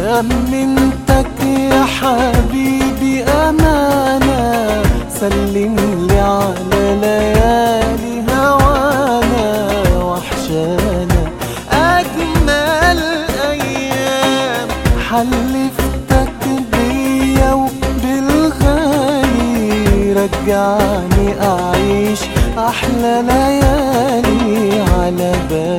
أمنتك يا حبيبي أمانة سلم لي على ليالي هوانا وحشانا أجمل أيام حلفتك بيا وبالغالي رجعني أعيش أحلى ليالي على بالي